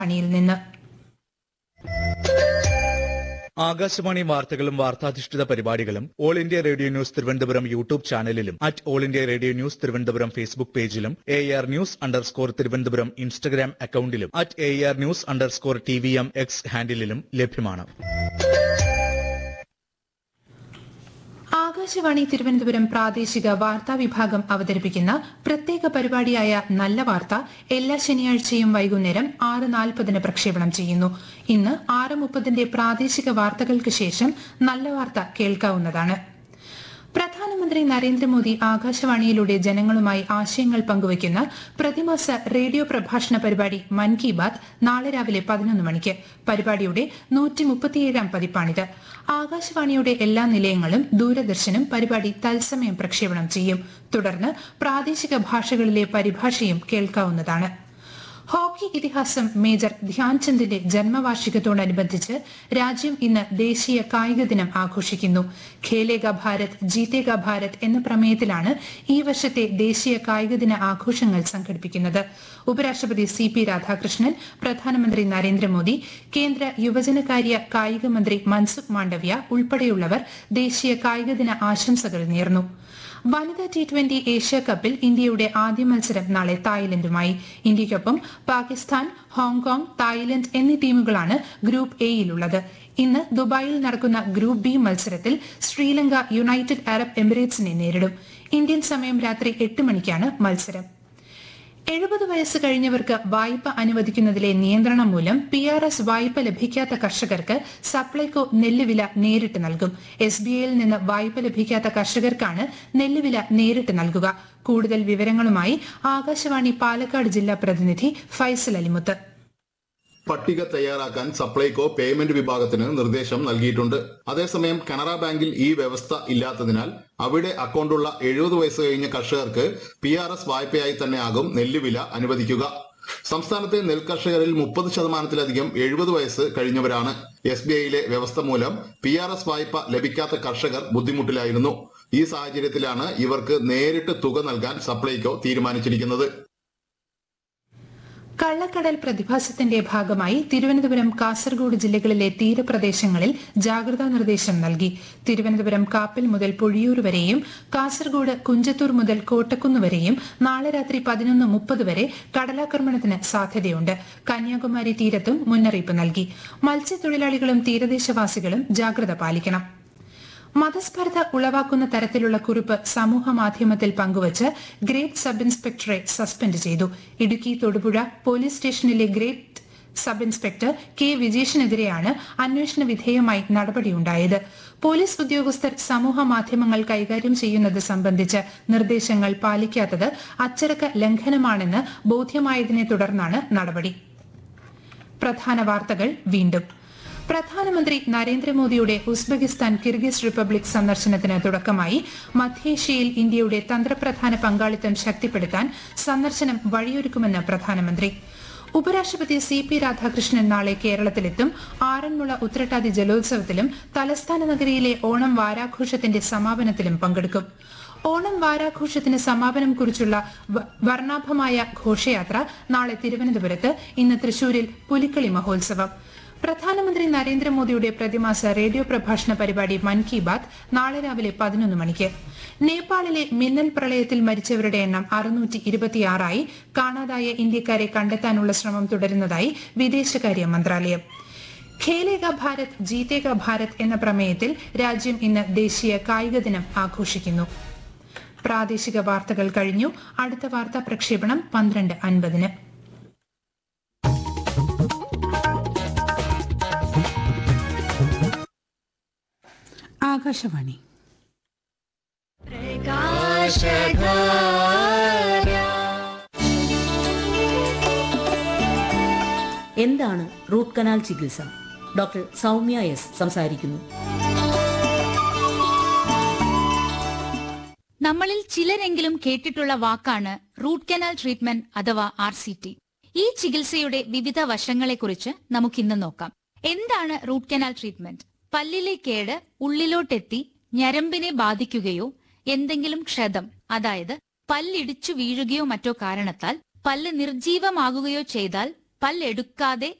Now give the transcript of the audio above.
പണിയിൽ നിന്ന് ആകാശവാണി വാർത്തകളും വാർത്താധിഷ്ഠിത പരിപാടികളും All India Radio news Thiruvananthapuram YouTube ചാനലിലും at All India Radio news Thiruvananthapuram Facebook പേജിലും A R news underscore Thiruvananthapuram Instagram അക്കൌണ്ടിലും at A R news underscore T V M X ഹാൻഡിലും ലഭ്യമാണ് ആകാശവാണി തിരുവനന്തപുരം പ്രാദേശിക വാർത്താ വിഭാഗം അവതരിപ്പിക്കുന്ന പ്രത്യേക പരിപാടിയായ നല്ല വാർത്ത എല്ലാ ശനിയാഴ്ചയും വൈകുന്നേരം ആറ് നാൽപ്പതിന് പ്രക്ഷേപണം ചെയ്യുന്നു ഇന്ന് ആറ് മുപ്പതിന്റെ പ്രാദേശിക വാർത്തകൾക്ക് ശേഷം നല്ല വാർത്ത കേൾക്കാവുന്നതാണ് പ്രധാനമന്ത്രി നരേന്ദ്രമോദി ആകാശവാണിയിലൂടെ ജനങ്ങളുമായി ആശയങ്ങൾ പങ്കുവയ്ക്കുന്ന പ്രതിമാസ റേഡിയോ പ്രഭാഷണ പരിപാടി മൻ കി ബാത് നാളെ രാവിലെ പതിനൊന്ന് മണിക്ക് പരിപാടിയുടെ നൂറ്റി മുപ്പത്തിയേഴാം പതിപ്പാണിത് ആകാശവാണിയുടെ എല്ലാ നിലയങ്ങളും ദൂരദർശനും പരിപാടി തത്സമയം പ്രക്ഷേപണം ചെയ്യും തുടർന്ന് പ്രാദേശിക ഭാഷകളിലെ പരിഭാഷയും കേൾക്കാവുന്നതാണ് ഹോക്കി ഇതിഹാസം മേജർ ധ്യാൻചന്ദിന്റെ ജന്മവാർഷികത്തോടനുബന്ധിച്ച് രാജ്യം ഇന്ന് ദേശീയ കായിക ദിനം ആഘോഷിക്കുന്നു ഖേലേഗ ഭാരത് ജീതേഗ ഭാരത് എന്ന പ്രമേയത്തിലാണ് ഈ വർഷത്തെ ദേശീയ കായിക ദിന ആഘോഷങ്ങൾ സംഘടിപ്പിക്കുന്നത് ഉപരാഷ്ട്രപതി സി പി രാധാകൃഷ്ണൻ പ്രധാനമന്ത്രി നരേന്ദ്രമോദി കേന്ദ്ര യുവജനകാര്യ കായിക മന്ത്രി മൻസുഖ് മാണ്ഡവ്യ ഉൾപ്പെടെയുള്ളവർ ദേശീയ കായിക ദിന ആശംസകൾ നേർന്നു വനിതാ ടി ട്വന്റി ഏഷ്യ കപ്പിൽ ഇന്ത്യയുടെ ആദ്യ മത്സരം നാളെ തായ്ലൻഡുമായി ഇന്ത്യയ്ക്കൊപ്പം പാകിസ്ഥാൻ ഹോങ്കോങ് തായ്ലൻഡ് എന്നീ ടീമുകളാണ് ഗ്രൂപ്പ് എയിലുള്ളത് ഇന്ന് ദുബായിൽ നടക്കുന്ന ഗ്രൂപ്പ് ബി മത്സരത്തിൽ ശ്രീലങ്ക യുണൈറ്റഡ് അറബ് എമിറേറ്റ്സിനെ നേരിടും ഇന്ത്യൻ സമയം രാത്രി എട്ട് മണിക്കാണ് മത്സരം എഴുപത് വയസ്സ് കഴിഞ്ഞവർക്ക് വായ്പ അനുവദിക്കുന്നതിലെ നിയന്ത്രണം മൂലം പി ആർ എസ് വായ്പ ലഭിക്കാത്ത കർഷകർക്ക് സപ്ലൈകോ നെല്ലുവില നേരിട്ട് നൽകും എസ് ബി ഐയിൽ നിന്ന് വായ്പ ലഭിക്കാത്ത കർഷകർക്കാണ് നെല്ലുവില നേരിട്ട് നൽകുക കൂടുതൽ വിവരങ്ങളുമായി ആകാശവാണി പാലക്കാട് ജില്ലാ പ്രതിനിധി ഫൈസൽ അലിമുത്ത് പട്ടിക തയ്യാറാക്കാൻ സപ്ലൈകോ പേയ്മെന്റ് വിഭാഗത്തിന് നിർദ്ദേശം നൽകിയിട്ടുണ്ട് അതേസമയം കനറ ബാങ്കിൽ ഈ വ്യവസ്ഥ ഇല്ലാത്തതിനാൽ അവിടെ അക്കൗണ്ടുള്ള എഴുപത് വയസ്സ് കഴിഞ്ഞ കർഷകർക്ക് പി ആർ എസ് വായ്പയായി തന്നെയാകും നെല്ലുവില അനുവദിക്കുക സംസ്ഥാനത്തെ നെൽകർഷകരിൽ മുപ്പത് ശതമാനത്തിലധികം എഴുപത് വയസ്സ് കഴിഞ്ഞവരാണ് എസ് ബി ഐയിലെ വ്യവസ്ഥ മൂലം പി ആർ എസ് വായ്പ ലഭിക്കാത്ത കർഷകർ ബുദ്ധിമുട്ടിലായിരുന്നു ഈ സാഹചര്യത്തിലാണ് ഇവർക്ക് നേരിട്ട് തുക നൽകാൻ സപ്ലൈകോ തീരുമാനിച്ചിരിക്കുന്നത് കള്ളക്കടൽ പ്രതിഭാസത്തിന്റെ ഭാഗമായി തിരുവനന്തപുരം കാസർഗോഡ് ജില്ലകളിലെ തീരപ്രദേശങ്ങളിൽ ജാഗ്രതാ നിർദ്ദേശം നൽകി തിരുവനന്തപുരം കാപ്പിൽ മുതൽ പൊഴിയൂർ വരെയും കാസർഗോഡ് കുഞ്ചത്തൂർ മുതൽ കോട്ടക്കുന്ന് വരെയും നാളെ രാത്രി പതിനൊന്ന് മുപ്പത് വരെ കടലാക്രമണത്തിന് സാധ്യതയുണ്ട് കന്യാകുമാരി തീരത്തും മുന്നറിയിപ്പ് നൽകി മത്സ്യത്തൊഴിലാളികളും തീരദേശവാസികളും ജാഗ്രത പാലിക്കണം മതസ്പർദ്ധ ഉളവാക്കുന്ന തരത്തിലുള്ള കുറിപ്പ് സമൂഹ മാധ്യമത്തിൽ പങ്കുവച്ച് ഗ്രേറ്റ് സബ് ഇൻസ്പെക്ടറെ സസ്പെൻഡ് ചെയ്തു ഇടുക്കി തൊടുപുഴ പോലീസ് സ്റ്റേഷനിലെ ഗ്രേറ്റ് സബ് ഇൻസ്പെക്ടർ കെ വിജേഷിനെതിരെയാണ് അന്വേഷണ വിധേയമായി നടപടിയുണ്ടായത് പോലീസ് ഉദ്യോഗസ്ഥർ സമൂഹ മാധ്യമങ്ങൾ കൈകാര്യം ചെയ്യുന്നത് സംബന്ധിച്ച് നിർദ്ദേശങ്ങൾ പാലിക്കാത്തത് അച്ചടക്ക ലംഘനമാണെന്ന് ബോധ്യമായതിനെ തുടർന്നാണ് നടപടി പ്രധാന വാർത്തകൾ വീണ്ടും പ്രധാനമന്ത്രി നരേന്ദ്രമോദിയുടെ ഉസ്ബെക്കിസ്ഥാൻ കിർഗിസ് റിപ്പബ്ലിക് സന്ദർശനത്തിന് തുടക്കമായി മധ്യേഷ്യയിൽ ഇന്ത്യയുടെ തന്ത്രപ്രധാന പങ്കാളിത്തം ശക്തിപ്പെടുത്താൻ സന്ദർശനം വഴിയൊരുക്കുമെന്ന് പ്രധാനമന്ത്രി ഉപരാഷ്ട്രപതി സി പി രാധാകൃഷ്ണൻ നാളെ കേരളത്തിലെത്തും ആറന്മുള ഉത്രട്ടാതി ജലോത്സവത്തിലും തലസ്ഥാന നഗരിയിലെ ഓണം വാരാഘോഷത്തിന്റെ സമാപനത്തിലും പങ്കെടുക്കും ഓണം വാരാഘോഷത്തിന് സമാപനം കുറിച്ചുള്ള വ- വർണ്ണാഭമായ ഘോഷയാത്ര നാളെ തിരുവനന്തപുരത്ത് ഇന്ന് തൃശൂരിൽ പുലിക്കളി മഹോത്സവം പ്രധാനമന്ത്രി നരേന്ദ്രമോദിയുടെ പ്രതിമാസ റേഡിയോ പ്രഭാഷണ പരിപാടി മൻ കി ബാത് നാളെ രാവിലെ പതിനൊന്ന് മണിക്ക് നേപ്പാളിലെ മിന്നൽ പ്രളയത്തിൽ മരിച്ചവരുടെ എണ്ണം അറുന്നൂറ്റി ഇരുപത്തിയാറായി കാണാതായ ഇന്ത്യക്കാരെ കണ്ടെത്താനുള്ള ശ്രമം തുടരുന്നതായി വിദേശകാര്യ മന്ത്രാലയം ഖേലേഗ ഭാരത് ജീതേഗ ഭാരത് എന്ന പ്രമേയത്തിൽ രാജ്യം ഇന്ന് ദേശീയ കായിക ദിനം ആഘോഷിക്കുന്നു പ്രാദേശിക വാർത്തകൾ കഴിഞ്ഞു അടുത്ത വാർത്താ പ്രക്ഷേപണം പന്ത്രണ്ട് അൻപതിന് ആകാശവാണി എന്താണ് റൂട്ട് കനാൽ ചികിത്സ ഡോക്ടർ സൗമ്യ എസ് സംസാരിക്കുന്നു നമ്മളിൽ ചിലരെങ്കിലും കേട്ടിട്ടുള്ള വാക്കാണ് റൂട്ട് കനാൽ ട്രീറ്റ്മെന്റ് അഥവാ ആർ സി ടി ഈ ചികിത്സയുടെ വിവിധ വശങ്ങളെക്കുറിച്ച് നമുക്കിന്ന് നോക്കാം എന്താണ് റൂട്ട് കനാൽ ട്രീറ്റ്മെന്റ് പല്ലിലെ കേട് ഉള്ളിലോട്ടെത്തി ഞരമ്പിനെ ബാധിക്കുകയോ എന്തെങ്കിലും ക്ഷതം അതായത് പല്ലിടിച്ചു വീഴുകയോ മറ്റോ കാരണത്താൽ പല്ല് നിർജീവമാകുകയോ ചെയ്താൽ പല്ലെടുക്കാതെ